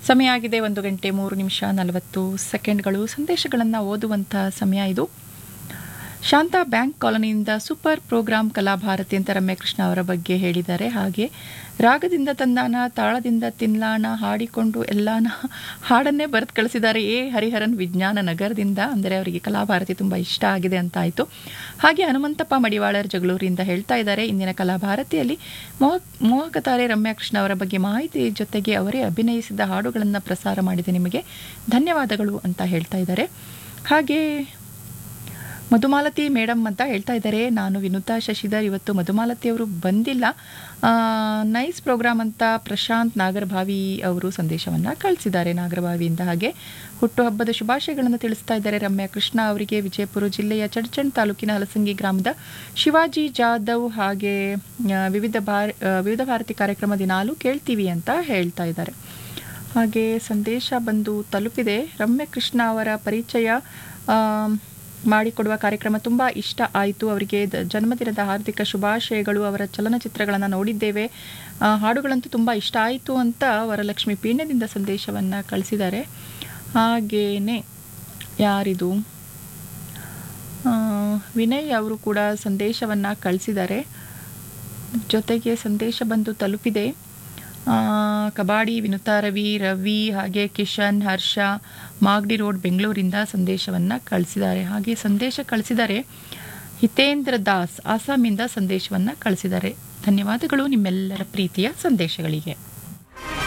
ಸಮಯ ಆಗಿದೆ ಒಂದು ಗಂಟೆ ಮೂರು ನಿಮಿಷ ನಲವತ್ತು ಸೆಕೆಂಡ್ಗಳು ಸಂದೇಶಗಳನ್ನು ಓದುವಂಥ ಸಮಯ ಇದು ಶಾಂತಾ ಬ್ಯಾಂಕ್ ಕಾಲೋನಿಯಿಂದ ಸೂಪರ್ ಪ್ರೋಗ್ರಾಂ ಕಲಾಭಾರತಿ ಅಂತ ರಮ್ಯ ಕೃಷ್ಣ ಅವರ ಬಗ್ಗೆ ಹೇಳಿದ್ದಾರೆ ಹಾಗೆ ರಾಗದಿಂದ ತಂದಾನ ತಾಳದಿಂದ ತಿನ್ಲಾಣ ಹಾಡಿಕೊಂಡು ಎಲ್ಲಾನ ಹಾಡನ್ನೇ ಬರೆದು ಕಳಿಸಿದ್ದಾರೆ ಎ ಹರಿಹರನ್ ವಿಜ್ಞಾನ ನಗರದಿಂದ ಅಂದರೆ ಅವರಿಗೆ ಕಲಾಭಾರತಿ ತುಂಬ ಇಷ್ಟ ಆಗಿದೆ ಅಂತ ಆಯಿತು ಹಾಗೆ ಹನುಮಂತಪ್ಪ ಮಡಿವಾಳರ್ ಜಗಳೂರಿಯಿಂದ ಹೇಳ್ತಾ ಇದ್ದಾರೆ ಇಂದಿನ ಕಲಾಭಾರತಿಯಲ್ಲಿ ಮೋಹ ಮೋಹಕತಾರೆ ರಮ್ಯಾ ಕೃಷ್ಣ ಅವರ ಬಗ್ಗೆ ಮಾಹಿತಿ ಜೊತೆಗೆ ಅವರೇ ಅಭಿನಯಿಸಿದ ಹಾಡುಗಳನ್ನು ಪ್ರಸಾರ ಮಾಡಿದೆ ನಿಮಗೆ ಧನ್ಯವಾದಗಳು ಅಂತ ಹೇಳ್ತಾ ಇದ್ದಾರೆ ಹಾಗೆ ಮಧುಮಾಲತಿ ಮೇಡಮ್ ಅಂತ ಹೇಳ್ತಾ ಇದ್ದಾರೆ ನಾನು ವಿನುತಾ ಶಶಿಧರ್ ಇವತ್ತು ಮಧುಮಾಲತಿ ಅವರು ಬಂದಿಲ್ಲ ಆ, ನೈಸ್ ಪ್ರೋಗ್ರಾಮ್ ಅಂತ ಪ್ರಶಾಂತ್ ನಾಗರಭಾವಿ ಅವರು ಸಂದೇಶವನ್ನು ಕಳಿಸಿದ್ದಾರೆ ನಾಗರಭಾವಿಯಿಂದ ಹಾಗೆ ಹುಟ್ಟುಹಬ್ಬದ ಶುಭಾಶಯಗಳನ್ನು ತಿಳಿಸ್ತಾ ಇದ್ದಾರೆ ರಮ್ಯಾ ಕೃಷ್ಣ ಅವರಿಗೆ ವಿಜಯಪುರ ಜಿಲ್ಲೆಯ ಚಡ್ಚಣ್ ತಾಲೂಕಿನ ಹಲಸಂಗಿ ಗ್ರಾಮದ ಶಿವಾಜಿ ಜಾಧವ್ ಹಾಗೆ ಆ, ವಿವಿಧ ಭಾರ ಆ, ವಿವಿಧ ಭಾರತಿ ಕಾರ್ಯಕ್ರಮ ದಿನಾಲೂ ಕೇಳ್ತೀವಿ ಅಂತ ಹೇಳ್ತಾ ಇದ್ದಾರೆ ಹಾಗೆ ಸಂದೇಶ ಬಂದು ತಲುಪಿದೆ ರಮ್ಯ ಕೃಷ್ಣ ಅವರ ಪರಿಚಯ ಆ, ಮಾಡಿಕೊಡುವ ಕಾರ್ಯಕ್ರಮ ತುಂಬ ಇಷ್ಟ ಆಯಿತು ಅವರಿಗೆ ದ- ಜನ್ಮದಿನದ ಹಾರ್ದಿಕ ಶುಭಾಶಯಗಳು ಅವರ ಚಲನಚಿತ್ರಗಳನ್ನು ನೋಡಿದ್ದೇವೆ ಆ, ಹಾಡುಗಳಂತೂ ತುಂಬ ಇಷ್ಟ ಆಯಿತು ಅಂತ ವರಲಕ್ಷ್ಮಿ ಪೀಣ್ಯದಿಂದ ಸಂದೇಶವನ್ನು ಕಳಿಸಿದ್ದಾರೆ ಹಾಗೇನೆ ಯಾರಿದು ಆ, ವಿನಯ್ ಅವರು ಕೂಡ ಸಂದೇಶವನ್ನು ಕಳಿಸಿದ್ದಾರೆ ಜೊತೆಗೆ ಸಂದೇಶ ಬಂದು ತಲುಪಿದೆ ಆ, ಕಬಾಡಿ ವಿನುತಾ ರವಿ ರವಿ ಹಾಗೆ ಕಿಶನ್ ಹರ್ಷ ಮಾಗಡಿ ರೋಡ್ ಬೆಂಗಳೂರಿಂದ ಸಂದೇಶವನ್ನು ಕಳಿಸಿದ್ದಾರೆ ಹಾಗೆ ಸಂದೇಶ ಕಳಿಸಿದ್ದಾರೆ ಹಿತೇಂದ್ರ ದಾಸ್ ಆಸಾಮಿಂದ ಸಂದೇಶವನ್ನು ಕಳಿಸಿದ್ದಾರೆ ಧನ್ಯವಾದಗಳು ನಿಮ್ಮೆಲ್ಲರ ಪ್ರೀತಿಯ ಸಂದೇಶಗಳಿಗೆ